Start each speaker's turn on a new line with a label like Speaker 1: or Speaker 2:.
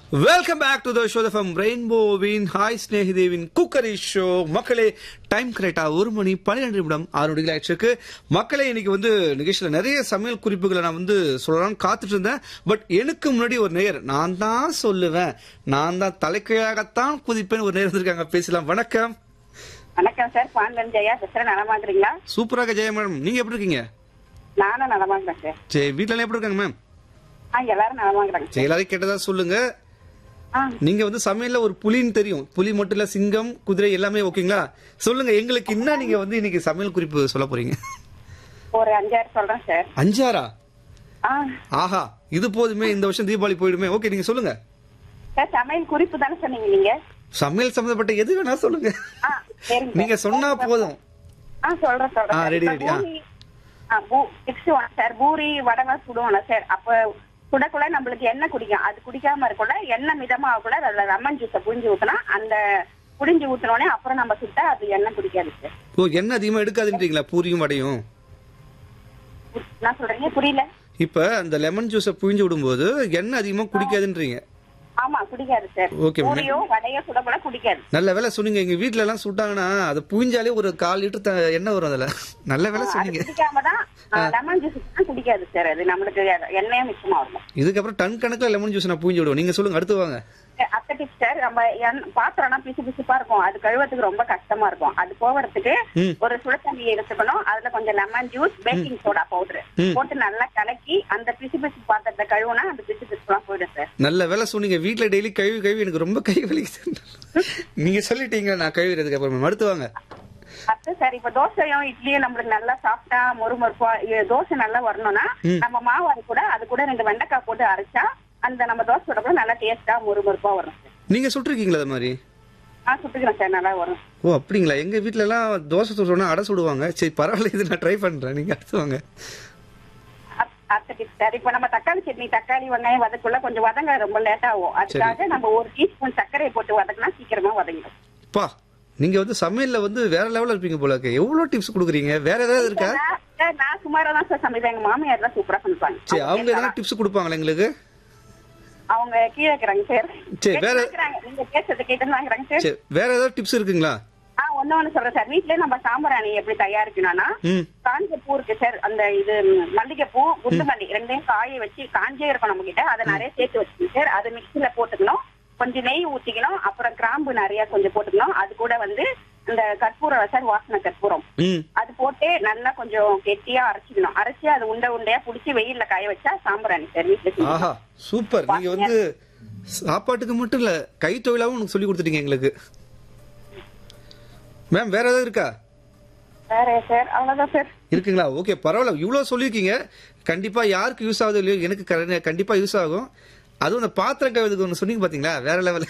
Speaker 1: Welcome back to the show from ரெயின்போவின் hi ஸ்னேகிதேவின் cookery show மக்களே டைம் கரெக்டா ஒரு மணி பன்னிரெண்டு நிமிடம் ஆறு நொடிகள் ஆயிடுச்சு மக்களே இன்னைக்கு வந்து நிகழ்ச்சியில் நிறைய சமையல் குறிப்புகளை நான் வந்து சொல்லலாம்னு காத்துட்டு இருந்தேன் பட் எனக்கு முன்னாடி ஒரு நேயர் நான் தான் சொல்லுவேன் நான் தான் தலைக்கையாகத்தான் குதிப்பேன் ஒரு நேரம் இருக்காங்க பேசலாம் வணக்கம்
Speaker 2: வணக்கம் சார் பாண்டன் ஜெயா பேசுறேன் நலமாக்குறீங்களா
Speaker 1: சூப்பராக ஜெய மேடம் நீங்க எப்படி இருக்கீங்க
Speaker 2: நானும் நலமாக்குறேன் சார்
Speaker 1: சரி வீட்டில் எப்படி இருக்காங்க மேம்
Speaker 2: ஆ எல்லாரும் நலமாக்குறாங்க
Speaker 1: சரி எல்லாரும் கேட்டதா சொல்லுங்க
Speaker 2: ஆ
Speaker 1: நீங்க வந்து சமையல்ல ஒரு புலின்னு தெரியும் புலி மட்டும் இல்ல சிங்கம் குதிரை எல்லாமே ஓகேங்களா சொல்லுங்க எங்களுக்கு என்ன நீங்க வந்து இன்னைக்கு சமையல் குறிப்பு சொல்ல போறீங்க
Speaker 2: ஒரு அஞ்சாறு சொல்றேன் சார்
Speaker 1: அஞ்சாரா
Speaker 2: ஆ
Speaker 1: ஆஹா இது போதுமே இந்த வருஷம் தீபாவளி போயிடுமே ஓகே நீங்க சொல்லுங்க
Speaker 2: சார் சமையல் குறிப்பு தானே சொன்னீங்க நீங்க
Speaker 1: சமையல் சம்பந்தப்பட்ட எது வேணா சொல்லுங்க
Speaker 2: ஆ சரிங்க
Speaker 1: நீங்க சொன்னா போதும்
Speaker 2: ஆ சொல்றேன் சொல்றேன்
Speaker 1: ஆ,
Speaker 2: சார்.
Speaker 1: ready,
Speaker 2: இப்ப
Speaker 1: ready, ஆ.
Speaker 2: பூரி, ஆ, பூ- next one sir puri vada சுடுவோம்ல சார் அப்ப சுடக்குள்ள நம்மளுக்கு எண்ணெய் குடிக்கும் அது குடிக்காம இருக்கக்குள்ள எண்ணெய் மிதமா ஆகக்குள்ள அதுல லெமன் ஜூஸை புழிஞ்சு ஊத்தினா அந்த புழிஞ்சு ஊத்தினோடனே அப்புறம் நம்ம சுட்டா அது எண்ணெய் குடிக்காது சார்
Speaker 1: ஓ எண்ணெய் அதிகமா எடுக்காதுன்றீங்களா பூரியும் வடையும்
Speaker 2: என்ன சொல்றீங்க புரியல
Speaker 1: இப்ப அந்த லெமன் ஜூஸை புழிஞ்சு விடும்போது எண்ணெய் அதிகமா குடிக்காதுன்றீங்க
Speaker 2: ஆமா குடிக்காது சார்
Speaker 1: Okay, ma'am.
Speaker 2: பூரியோ வடையோ சுடக்கூட குடிக்காது
Speaker 1: நல்ல வேலை சொன்னீங்க எங்க வீட்ல எல்லாம் சுட்டாங்கன்னா அதை புழிஞ்சாலே ஒரு கால் லிட்டர் த- எண்ணெய் வரும் அதுல நல்ல வேலை
Speaker 2: அது
Speaker 1: சொன்னீங்க
Speaker 2: குடிக்காம தான் லெமன் ஜூஸ் தான் குடிக்காது சார் அது நம்மளுக்கு எண்ணெயும் மிச்சமா இருக்கும்
Speaker 1: இதுக்கப்புறம் டன் கணக்குல லெமன் ஜூஸ் நான் புழிஞ்சு விடுவேன் நீங்க சொல்லுங்க அடுத்து வாங்க
Speaker 2: அத்தை டிப்ஸ் சார் நம்ம எண்ணெய் பாத்திரம்னா பிசு பிசுப்பா இருக்கும் அது கழுவறதுக்கு ரொம்ப கஷ்டமா இருக்கும் அது போகிறதுக்கு
Speaker 1: ம்.
Speaker 2: ஒரு சுட தண்ணி எடுத்துக்கணும் அதுல கொஞ்சம் lemon juice baking soda powder
Speaker 1: ம்.
Speaker 2: போட்டு நல்லா கலக்கி அந்த பிசு பிசு பாத்திரத்தை கழுவுனா அந்த பிசு பிசுலாம் போயிடும் சார்
Speaker 1: நல்ல வேலை சொன்னீங்க வீட்ல டெய்லி கழுவி கழுவி எனக்கு ரொம்ப கை வலிக்குது நீங்க சொல்லிட்டீங்க நான் கழுவிறதுக்கு அப்புறம் அடுத்து வாங்க
Speaker 2: அடுத்து சார் இப்ப தோசையும் இட்லியும் நம்மளுக்கு நல்லா சாப்பிட்டா மொறுமொறுப்பா இ- தோசை நல்லா வரணும்னா
Speaker 1: ம்.
Speaker 2: நம்ம மாவு அது கூட அது கூட ரெண்டு வெண்டைக்காய் போட்டு அரைச்சா அந்த நம்ம தோசை சுட கூட நல்லா டேஸ்டா மொறுமொறுப்பா வரும் சார்
Speaker 1: நீங்க சுட்டிருக்கீங்களா அது மாதிரி
Speaker 2: ஆ சுட்டுக்கிறேன் சார் நல்லா வரும்
Speaker 1: ஓ அப்படிங்களா எங்க வீட்ல எல்லாம் தோசை சுடுறோம்னா அடை சுடுவாங்க சரி பரவாயில்ல இது நான் ட்ரை பண்றேன் நீங்க அடுத்து வாங்க
Speaker 2: அத்- அடுத்த டிப்ஸ் சார் இப்ப நம்ம தக்காளி சட்னி தக்காளி வெங்காயம் வதக்குள்ள கொஞ்சம் வதங்க ரொம்ப லேட் ஆகும் அதுக்காக நம்ம ஒரு டீஸ்பூன் சர்க்கரையை போட்டு வதக்கினா சீக்கிரமா வதங்கிடும்
Speaker 1: பா நீங்க வந்து சமையல்ல வந்து வேற லெவல்ல இருப்பீங்க போல இருக்கு எவ்வளவு டிப்ஸ் கொடுக்குறீங்க வேற ஏதாவது இருக்கா
Speaker 2: நான் சார், நான் சுமாரா தான் சார் சமைப்பேன் எங்க மாமியார் தான் சூப்பரா சமைப்பாங்க
Speaker 1: சரி அவங்க
Speaker 2: அவங்க
Speaker 1: எதனா டிப்ஸ் கொடுப்பாங்களா எங்களுக்கு
Speaker 2: அவங்க கீழே இருக்கிறாங்க சார்
Speaker 1: சரி, வேற-
Speaker 2: கேக்குறாங்க. நீங்க பேசுறது கேட்டு இருக்கிறாங்க சார்
Speaker 1: சரி வேற ஏதாவது டிப்ஸ் இருக்குங்களா
Speaker 2: ஆ ஒண்ணு ஒண்ணு சொல்றேன் சார் வீட்லயே நம்ம சாம்பிராணி எப்படி தயாரிக்கணும்னா
Speaker 1: ம்
Speaker 2: காஞ்ச பூ இருக்கு சார் அந்த இது மல்லிகைப்பூ குண்டு மல்லி ரெண்டையும் காய வச்சு காஞ்சே இருக்கும் நம்ம கிட்ட அதை நிறைய சேர்த்து வச்சுக்கணும் சார் அது மிக்சில போட்டுக்கணும் கொஞ்சம் நெய் ஊத்திக்கணும் அப்புறம் கிராம்பு நிறைய கொஞ்சம் போட்டுக்கணும் அது கூட வந்து இந்த கற்பூரம் சார் வாசனை கற்பூரம்
Speaker 1: ம்
Speaker 2: அது போட்டு நல்லா கொஞ்சம் கெட்டியா அரைச்சிக்கணும் அரைச்சு அது உண்டை உண்டையா புடிச்சு வெயில்ல காய வச்சா சாம்பிராணி சார் வீட்டுல செஞ்சு.
Speaker 1: ஆஹா சூப்பர் நீங்க வந்து சாப்பாட்டுக்கு மட்டும் இல்ல கை தொழிலாவும் எனக்கு சொல்லி கொடுத்துட்டீங்க எங்களுக்கு மேம் வேற ஏதாவது இருக்கா
Speaker 2: வேற சார் அவ்வளவுதான் சார்
Speaker 1: இருக்குங்களா ஓகே பரவாயில்ல இவ்வளவு சொல்லியிருக்கீங்க கண்டிப்பா யாருக்கு யூஸ் ஆகுது இல்லையோ எனக்கு கர- கண்டிப்பா யூஸ் ஆகும் அதுவும் அந்த பாத்திரம் கழுவுறதுக்கு ஒன்று சொன்னீங்க பாத்தீங்களா வேற லெவல்